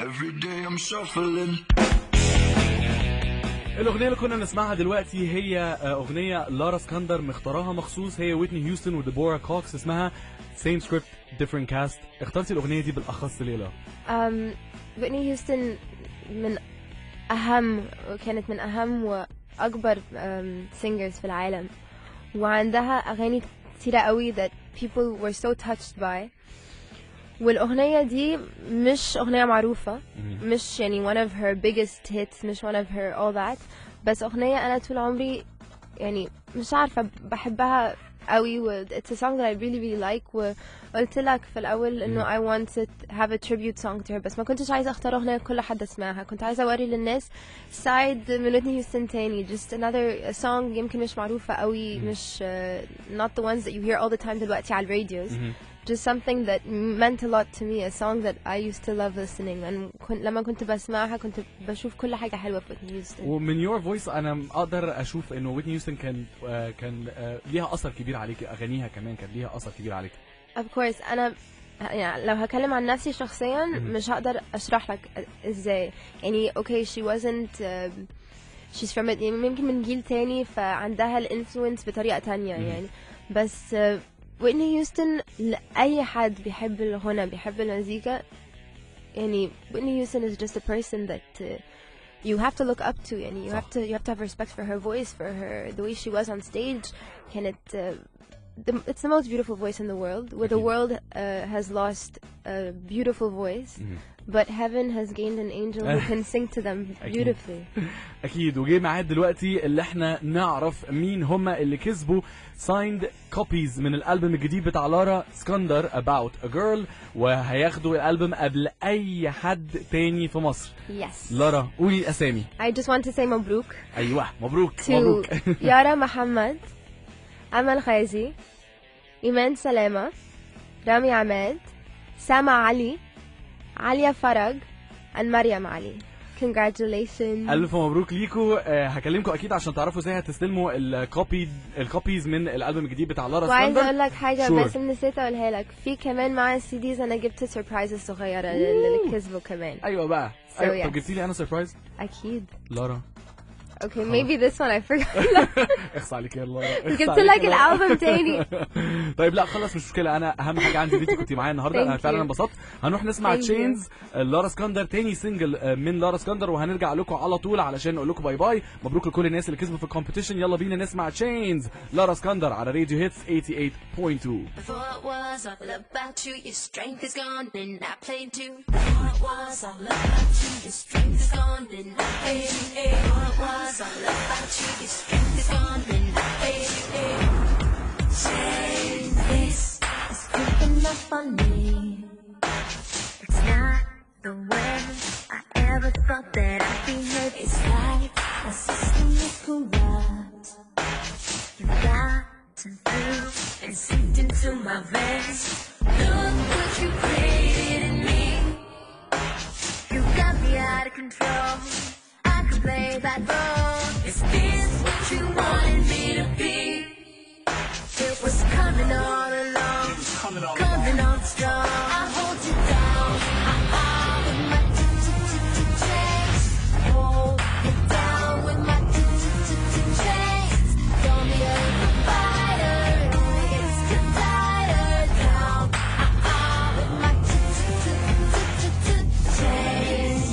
Every day I'm shuffling. الأغنية اللي كنا بنسمعها دلوقتي هي آه، أغنية لارا اسكندر مختارها مخصوص هي ويتني هيوستن وديبورا كوكس اسمها same script different cast اخترتي الأغنية دي بالأخص ليه لا؟ um, ويتني هيوستن من أهم كانت من أهم وأكبر um, singers في العالم وعندها أغاني كتيرة قوي that people were so touched by والأغنية دي مش أغنية معروفة مش يعني one of her biggest hits مش one of her all that بس أغنية أنا طول عمري يعني مش عارفة بحبها قوي و it's a song that I really really like وقلت لك في الأول إنه I want to have a tribute song to her بس ما كنتش عايزة أختار أغنية كل حد يسمعها كنت عايزة أوري للناس side من ويتني هيوستن تاني just another song يمكن مش معروفة قوي مش uh, not the ones that you hear all the time دلوقتي على الراديوز just something that meant a lot to me a song that I used to love listening and كن لما كنت بسمعها كنت بشوف كل حاجة حلوة في ويتني هيوستن ومن يور فويس أنا أقدر أشوف إنه ويتني هيوستن كان آه، كان آه، ليها أثر كبير عليكي أغانيها كمان كان ليها أثر كبير عليكي of course انا يعني لو هكلم عن نفسي شخصيا مش هقدر اشرح لك ازاي يعني okay she wasn't um, she's from it يعني يمكن من جيل تاني فعندها الانفلونس بطريقة تانية يعني بس ويتني هيوستن لأي حد بيحب الغنى بيحب المزيكا يعني ويتني هيوستن is just a person that uh, you have to look up to يعني you صح. have to you have to have respect for her voice for her the way she was on stage كانت uh, the, it's the most beautiful voice in the world where the أكيد. world uh, has lost a beautiful voice but heaven has gained an angel who can sing to them أكيد. beautifully اكيد وجه معاد دلوقتي اللي احنا نعرف مين هم اللي كسبوا signed copies من الالبوم الجديد بتاع لارا اسكندر about a girl وهياخدوا الالبوم قبل اي حد تاني في مصر yes لارا قولي الاسامي I just want to say مبروك ايوه مبروك to مبروك يارا محمد أمل خيزي إيمان سلامة رامي عماد سما علي عليا فرج and مريم علي congratulations الف مبروك ليكوا آه، هكلمكم اكيد عشان تعرفوا ازاي هتستلموا الكوبي الكوبيز من الالبوم الجديد بتاع لارا وعايزه اسكندر اقول لك حاجه Sure. بس نسيت اقولها لك في كمان مع السي ديز انا جبت سربرايز صغيره للي كسبوا كمان ايوه بقى So, أيوة. yes. طب جبتي لي انا سربرايز اكيد لارا okay maybe this one I forgot اخص عليك يا لارا اخص جبت عليك لك يا لارا. الالبوم تاني طيب لا خلص مش مشكله انا اهم حاجه عندي ان انت كنتي معايا النهارده Thank انا فعلا you. انبسطت هنروح نسمع Thank you. تشينز لارا اسكندر تاني سنجل آه، من لارا اسكندر وهنرجع لكم على طول علشان نقول لكم باي باي مبروك لكل الناس اللي كسبوا في الكومبيتيشن يلا بينا نسمع تشينز لارا اسكندر على راديو هيتس 88.2 Before it was all about you, your strength is gone, and I played too. Before it was all about you, your strength is gone, and I played too. Before it was all about you, your strength is gone, and I played too. Saying this is creeping up on me. It's not the way I ever thought that I'd behave. It's like my system is corrupt. You gotten through and seeped into my veins. Look what you created in me. You got me out of control. I could play that role. Is this what you wanted me to be? It was coming all along. Coming on strong. I hold you down. Ah, with my chains. Hold you down with my chains. Don't be a fighter. It's the fighter down. Ah, with my chains.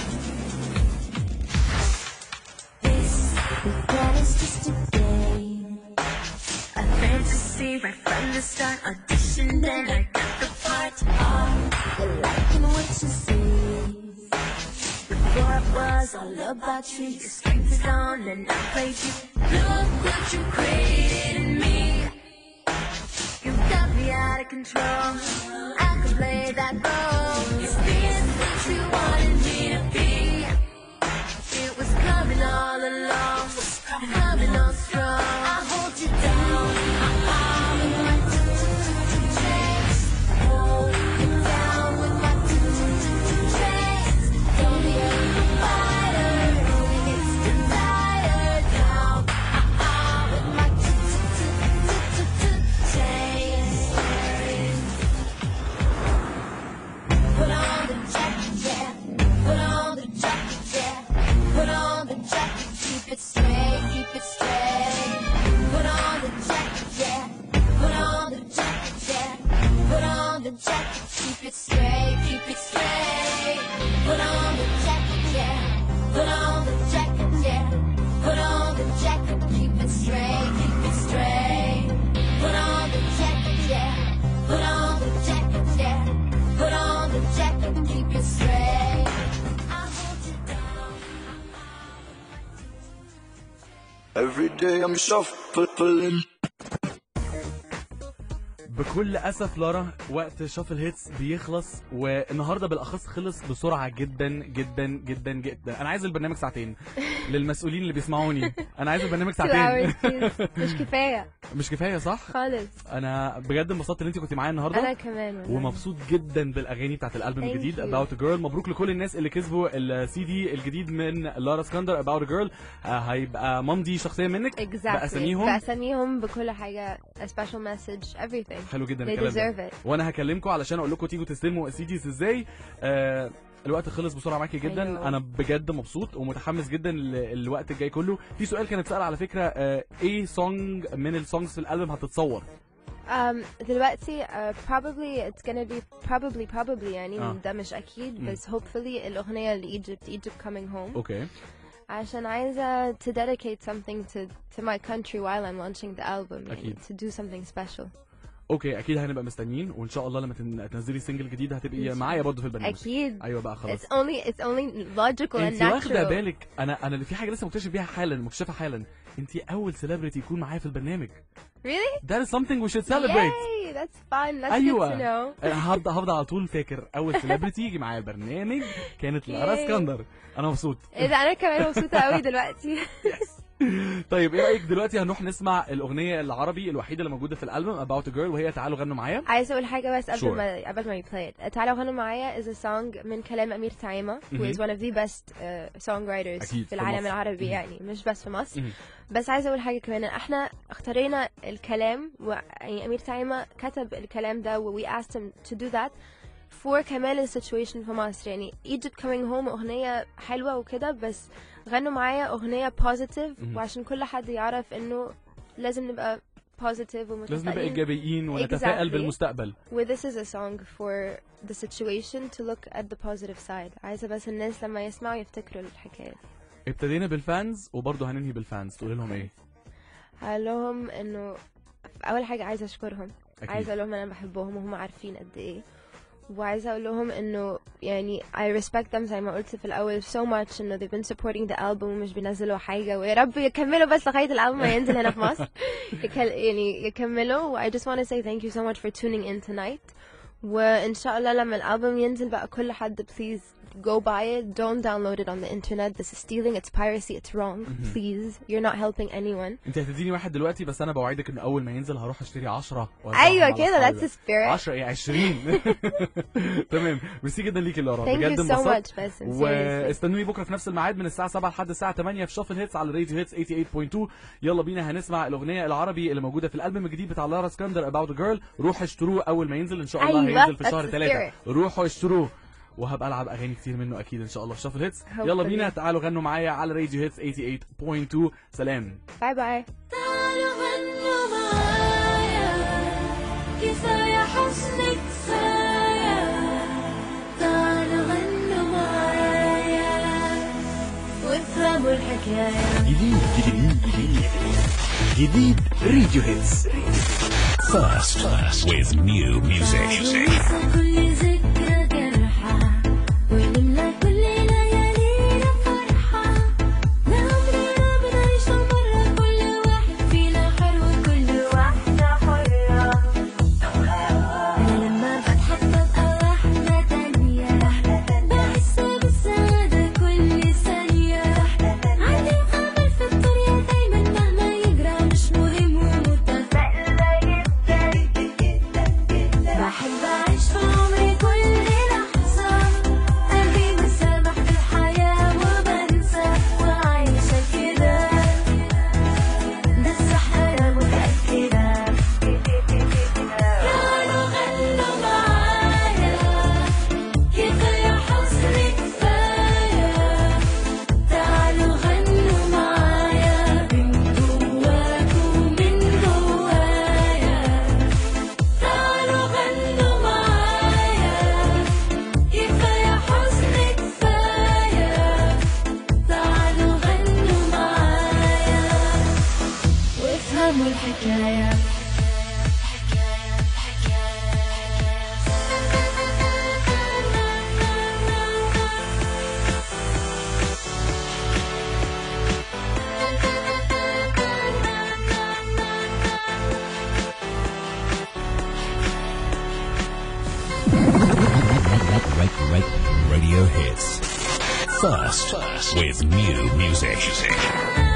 This began as just a game. A fantasy right from the start. Auditioned and I got the part. Oh, you're liking what you see. Before it was all about you, your strength is gone and I played you. Look what you created in me. You got me out of control. I could play that role. Is this what you wanted me to be? It was coming all along, coming on strong. I hold you down. Ah, with my chains. Hold you down with my chains. Don't be a fighter. It's the fighter down. Ah, with my chains. Put on the jacket, yeah. the jacket, keep it straight, keep it straight. Put on the jacket, yeah. Put on the jacket, yeah. Put on the jacket, keep it straight, keep it straight. Put on the jacket, yeah. Put on the jacket, yeah. Put on the jacket, keep it straight. I'll hold you down. Every day I'm shuffling. بكل اسف لارا وقت شافل هيتس بيخلص والنهارده بالاخص خلص بسرعه جدا جدا جدا جدا انا عايز البرنامج ساعتين للمسؤولين اللي بيسمعوني انا عايز البرنامج Two ساعتين hours, please. مش كفايه مش كفايه صح خالص انا بجد انبسطت ان انت كنت معايا انا النهارده كمان والله. ومبسوط جدا بالاغاني بتاعت الالبوم Thank الجديد you. About a Girl مبروك لكل الناس اللي كسبوا السي دي الجديد من لارا اسكندر About a Girl آه، هيبقى ممضي شخصيا منك exactly باساميهم باساميهم بكل حاجه a special message everything حلو جدا they الكلام ده deserve it وانا هكلمكم علشان اقول لكم تيجوا تستلموا السي ديز ازاي آه الوقت خلص بسرعه معاكي جدا أيوه. انا بجد مبسوط ومتحمس جدا للوقت الجاي كله في سؤال كان اتسال على فكره آه ايه سونج من السونجز في الالبوم هتتصور um, دلوقتي uh, probably it's gonna be probably probably يعني آه. ده مش اكيد مم. بس hopefully الاغنيه ل Egypt Egypt coming home اوكي عشان عايزه to dedicate something to to my country while I'm launching the album يعني أكيد. to do something special اوكي اكيد هنبقى مستنيين وان شاء الله لما تن- تنزلي سنجل جديد هتبقي معايا برضه في البرنامج اكيد ايوه بقى خلاص it's only it's only logical and انت واخده natural بالك انا انا اللي في حاجه لسه مكتشف بيها حالا مكتشفها حالا انت اول سيلبرتي يكون معايا في البرنامج really that is something we should celebrate Yay, that's fun that's أيوة. good to know أنا هفضل هفضل على طول فاكر اول سيلبرتي يجي معايا البرنامج كانت لارا ياي. اسكندر انا مبسوط ايه ده انا كمان مبسوطه قوي دلوقتي طيب ايه رايك دلوقتي هنروح نسمع الاغنيه العربي الوحيده اللي موجوده في الالبوم About a Girl وهي تعالوا غنوا معايا عايزه اقول حاجه بس قبل Sure. ما قبل ما يبلاي تعالوا غنوا معايا is a song من كلام امير تعيمه who مهم. is one of the best uh, songwriters أكيد، في في العالم مصر. العربي مهم. يعني مش بس في مصر مهم. بس عايزه اقول حاجه كمان احنا اختارينا الكلام و يعني امير تعيمه كتب الكلام ده و we asked him to do that for كمان السيتويشن في مصر يعني Egypt coming home اغنيه حلوه وكده بس غنوا معايا اغنيه positive مهم. وعشان كل حد يعرف انه لازم نبقى positive لازم نبقى ومتفائلين ايجابيين ونتفائل Exactly. بالمستقبل Well, this is a song for the situation to look at the positive side. عايزة بس الناس لما يسمعوا يفتكروا الحكاية. ابتدينا بالفانز وبرضه هننهي بالفانز تقول لهم ايه هقول لهم إنه أول حاجة عايزة أشكرهم. اكيد عايزة أقول لهم أنا بحبهم وهم عارفين قد إيه. وعايزة أقول لهم إنه يعني I respect them زي ما قلت في الأول so much إنه they've been supporting the album ومش بينزلوا حاجة ويا رب يكملوا بس لغاية الألبوم ما ينزل هنا في مصر. يكل يعني يكملوا و I just want to say thank you so much for tuning in tonight. وإن شاء الله لما الألبوم ينزل بقى كل حد please go buy it don't download it on the internet this is stealing it's piracy it's wrong please you're not helping anyone انت هتديني واحد دلوقتي بس انا بوعدك ان اول ما ينزل هروح اشتري 10 أيوة كده that's the spirit 10 ايه 20 تمام ميرسي جدا ليكي لارا thank بجد you so انبسطت much بس seriously واستنوني بكره في نفس الميعاد من الساعه 7 لحد الساعه 8 في شافل هيتس على راديو هيتس 88.2 يلا بينا هنسمع الاغنيه العربي اللي موجوده في الالبوم الجديد بتاع لارا اسكندر اباوت جيرل روحوا اشتروه اول ما ينزل ان شاء الله أيوة، هينزل في that's شهر the 3 spirit. روحوا اشتروه وهبقى العب اغاني كتير منه اكيد ان شاء الله في شافل هيتس يلا Hopefully. بينا تعالوا غنوا معايا على راديو هيتس 88.2 سلام باي باي تعالوا غنوا معايا كفاية حزن كفاية تعالوا غنوا معايا وافهموا الحكاية جديد جديد جديد جديد راديو هيتس First, first with new music. ننسى كل ذكرى جرحى ونملى كل ليالينا فرحة لعمرنا بنعيش مرة كل واحد فينا حر وكل واحدة حرة أنا لما بضحك ببقى واحدة تانية بحس بالسعادة كل ثانية عندي أمل في الدنيا دايما مهما يجرى مش مهم ومتفائلة جدا بحب أعيش في عمري كله radio hits. First with new music.